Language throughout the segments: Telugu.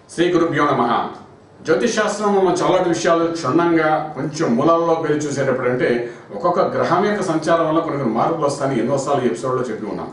శ్రీ గురుభ్యో నమ జ్యోతిష్ శాస్త్రంలో మనం చాలా విషయాలు క్షుణ్ణంగా కొంచెం మూలాల్లో వెళ్ళి చూసేటప్పుడు అంటే ఒక్కొక్క గ్రహం యొక్క సంచారం వల్ల కొన్ని కొన్ని మార్పులు వస్తాయని ఎన్నోసార్లు ఈ ఎపిసోడ్లో చెప్పి ఉన్నాం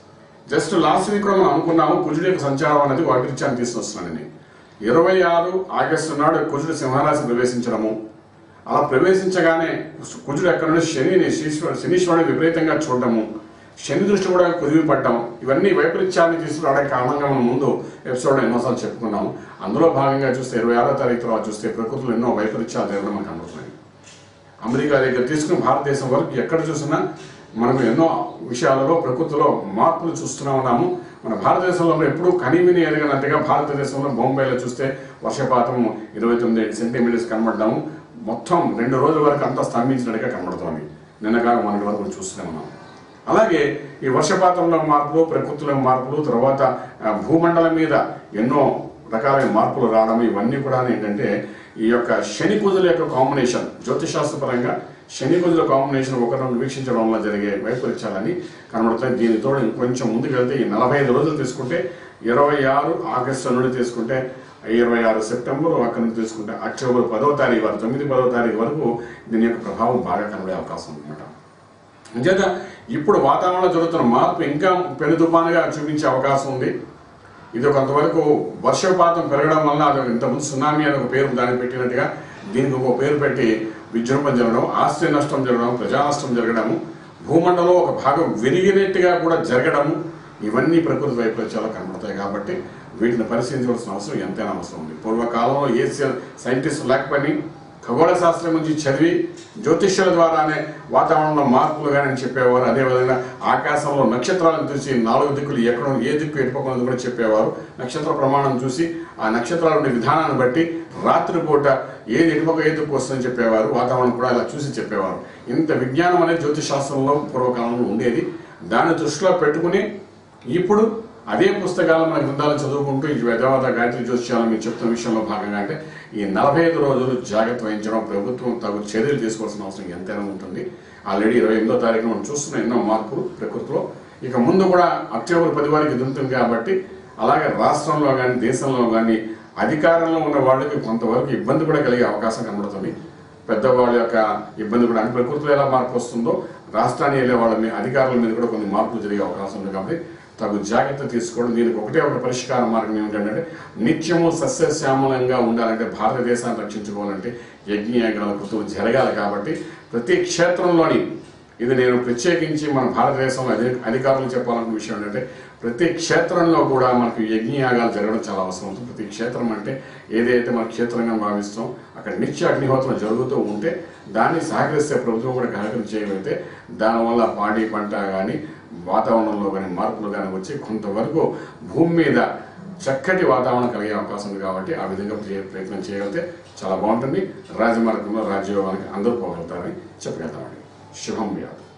జస్ట్ లాస్ట్ వీక్ కూడా మనం అనుకున్నాము కుజుడు యొక్క సంచారం అనేది వాటిరిత్యాన్ని తీసుకొస్తున్నానని ఇరవై ఆరు ఆగస్టు నాడు కుజుడు సింహరాశి ప్రవేశించడము అలా ప్రవేశించగానే కుజుడు ఎక్కడ నుండి శనిని శనీశ్వరు శనీశ్వరుని విపరీతంగా చూడడము శని దృష్టి కూడా కుదివి పడ్డం ఇవన్నీ వైపరీత్యాన్ని తీసుకురావడానికి కారణంగా మనం ముందు ఎపిసోడ్లో ఎన్నోసార్లు చెప్పుకున్నాము అందులో భాగంగా చూస్తే ఇరవై ఆరో తారీఖు తర్వాత చూస్తే ప్రకృతిలో ఎన్నో వైపరీత్యాలు జరగడం మనకు కనబడుతున్నాయి అమెరికా దగ్గర తీసుకుని భారతదేశం వరకు ఎక్కడ చూసినా మనకు ఎన్నో విషయాలలో ప్రకృతిలో మార్పులు చూస్తూనే ఉన్నాము మన భారతదేశంలో ఎప్పుడూ కనివిని ఎరగనట్టుగా భారతదేశంలో బొంబాయిలో చూస్తే వర్షపాతం ఇరవై తొమ్మిది సెంటీమీటర్స్ కనబడ్డాము మొత్తం రెండు రోజుల వరకు అంతా స్తంభించినట్టుగా కనబడుతోంది నిన్నగాక మనకి వరకు చూస్తూనే ఉన్నాము అలాగే ఈ వర్షపాతంలో మార్పులు ప్రకృతిలో మార్పులు తర్వాత ఆ, భూమండలం మీద ఎన్నో రకాలైన మార్పులు రావడం ఇవన్నీ కూడా ఏంటంటే ఈ యొక్క శని కుజుల యొక్క కాంబినేషన్ జ్యోతిశాస్త్రపరంగా శని కుజుల కాంబినేషన్ ఒకరిని వీక్షించడం వల్ల జరిగే వైపరీత్యాలని కనబడతాయి దీనితో ఇంకొంచెం ముందుకు వెళ్తే ఈ నలభై ఐదు రోజులు తీసుకుంటే ఇరవై ఆరు ఆగస్టు నుండి తీసుకుంటే ఇరవై ఆరు సెప్టెంబర్ అక్కడి నుంచి తీసుకుంటే అక్టోబర్ పదో తారీఖు వరకు తొమ్మిది పదో తారీఖు వరకు దీని యొక్క ప్రభావం బాగా కనబడే అవకాశం ఉందన్నమాట అంచేత ఇప్పుడు వాతావరణంలో జరుగుతున్న మార్పు ఇంకా పెను తుఫానుగా చూపించే అవకాశం ఉంది ఇది కొంతవరకు వర్షపాతం పెరగడం వల్ల అది ఇంతకుముందు సునామీ అని ఒక పేరు దానికి పెట్టినట్టుగా దీనికి ఒక పేరు పెట్టి విజృంభం జరగడం ఆస్తి నష్టం జరగడం ప్రజా నష్టం జరగడము భూమండలం ఒక భాగం విరిగినట్టుగా కూడా జరగడము ఇవన్నీ ప్రకృతి వైపరీత్యాలు కనబడతాయి కాబట్టి వీటిని పరిశీలించవలసిన అవసరం ఎంతైనా అవసరం ఉంది పూర్వకాలంలో ఏ సైంటిస్ట్ లేకపోయి ఖగోళ శాస్త్రం గురించి చదివి జ్యోతిష్యుల ద్వారానే వాతావరణంలో మార్పులు కానీ అని చెప్పేవారు అదేవిధంగా ఆకాశంలో నక్షత్రాలను చూసి నాలుగు దిక్కులు ఎక్కడ ఏ దిక్కు ఎటుపకున్నది కూడా చెప్పేవారు నక్షత్ర ప్రమాణం చూసి ఆ నక్షత్రాల ఉండే విధానాన్ని బట్టి రాత్రిపూట ఏది ఎటుపక్క ఏ దిక్కు వస్తుందని చెప్పేవారు వాతావరణం కూడా అలా చూసి చెప్పేవారు ఇంత విజ్ఞానం అనేది జ్యోతిష్ శాస్త్రంలో పూర్వకాలంలో ఉండేది దాన్ని దృష్టిలో పెట్టుకుని ఇప్పుడు అదే పుస్తకాలు మన గ్రంథాలు చదువుకుంటూ ఈ వేదవాద గాయత్రి జ్యోతిష్యాలు మీరు చెప్తున్న విషయంలో భాగంగా అంటే ఈ నలభై ఐదు రోజులు జాగ్రత్త వహించడం ప్రభుత్వం తగు చర్యలు తీసుకోవాల్సిన అవసరం ఎంతైనా ఉంటుంది ఆల్రెడీ ఇరవై ఎనిమిదో తారీఖున మనం చూస్తున్న ఎన్నో మార్పులు ప్రకృతిలో ఇక ముందు కూడా అక్టోబర్ పది వారికి ఇది ఉంటుంది కాబట్టి అలాగే రాష్ట్రంలో కానీ దేశంలో కానీ అధికారంలో ఉన్న వాళ్ళకి కొంతవరకు ఇబ్బంది కూడా కలిగే అవకాశం కనబడుతుంది పెద్దవాళ్ళ యొక్క ఇబ్బంది కూడా అని ప్రకృతిలో ఎలా మార్పు వస్తుందో రాష్ట్రాన్ని వెళ్ళే వాళ్ళ మీద అధికారుల మీద కూడా కొన్ని మార్పులు జరిగే అవకాశం ఉంది కాబట్టి తగు జాగ్రత్త తీసుకోవడం దీనికి ఒకటే ఒక పరిష్కార మార్గం ఏమిటంటే నిత్యము సస్యశ్యామలంగా ఉండాలంటే భారతదేశాన్ని రక్షించుకోవాలంటే యజ్ఞయాగాల కృతులు జరగాలి కాబట్టి ప్రతి క్షేత్రంలోని ఇది నేను ప్రత్యేకించి మన భారతదేశంలో అధి అధికారులు చెప్పాలన్న విషయం ఏంటంటే ప్రతి క్షేత్రంలో కూడా మనకు యజ్ఞయాగాలు జరగడం చాలా అవసరం అవుతుంది ప్రతి క్షేత్రం అంటే ఏదైతే మన క్షేత్రంగా భావిస్తాం అక్కడ నిత్య అగ్నిహోత్రం జరుగుతూ ఉంటే దాన్ని సహకరిస్తే ప్రభుత్వం కూడా కార్యక్రమం చేయగలిగితే దానివల్ల పాడి పంట కానీ వాతావరణంలో కానీ మార్పులు కానీ వచ్చి కొంతవరకు భూమి మీద చక్కటి వాతావరణం కలిగే అవకాశం ఉంది కాబట్టి ఆ విధంగా ప్రియ- ప్రయత్నం చేయగలిగితే చాలా బాగుంటుంది రాజమార్గంలో రాజ్యయోగానికి అందరూ పోగలుగుతారని చెప్పగలుగుతామండి శుభం వ్యాధి